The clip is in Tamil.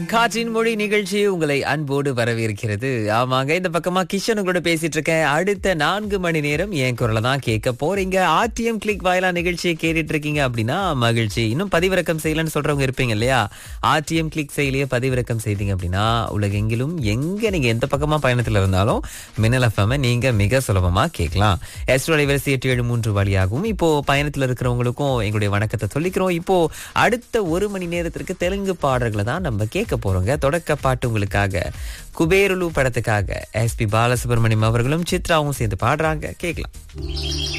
காற்றின் மொழி நிகழ்ச்சி உங்களை அன்போடு வரவேற்கிறது ஆமாங்க இந்த பக்கமா கிஷன் உங்களோட பேசிட்டு இருக்கேன் அடுத்த நான்கு மணி நேரம் என் குரலை தான் கேட்க போறீங்க ஆர்டிஎம் கிளிக் வாயிலா நிகழ்ச்சியை கேட்டுட்டு இருக்கீங்க அப்படின்னா மகிழ்ச்சி இன்னும் பதிவிறக்கம் செய்யலன்னு சொல்றவங்க இருப்பீங்க இல்லையா ஆர்டிஎம் கிளிக் செயலியை பதிவிறக்கம் செய்தீங்க அப்படின்னா உலகெங்கிலும் எங்க நீங்க எந்த பக்கமா பயணத்துல இருந்தாலும் மின்னல் எஃப்எம் நீங்க மிக சுலபமா கேட்கலாம் எஸ்ட்ரோ அலைவரிசை எட்டு ஏழு மூன்று வழியாகவும் இப்போ பயணத்துல இருக்கிறவங்களுக்கும் எங்களுடைய வணக்கத்தை சொல்லிக்கிறோம் இப்போ அடுத்த ஒரு மணி நேரத்திற்கு தெலுங்கு பாடல்களை தான் நம்ம கேட்க போறோங்க தொடக்க பாட்டு உங்களுக்காக குபேருலு படத்துக்காக எஸ்பி பாலசுப்ரமணியம் அவர்களும் சித்ராவும் சேர்ந்து பாடுறாங்க கேட்கலாம்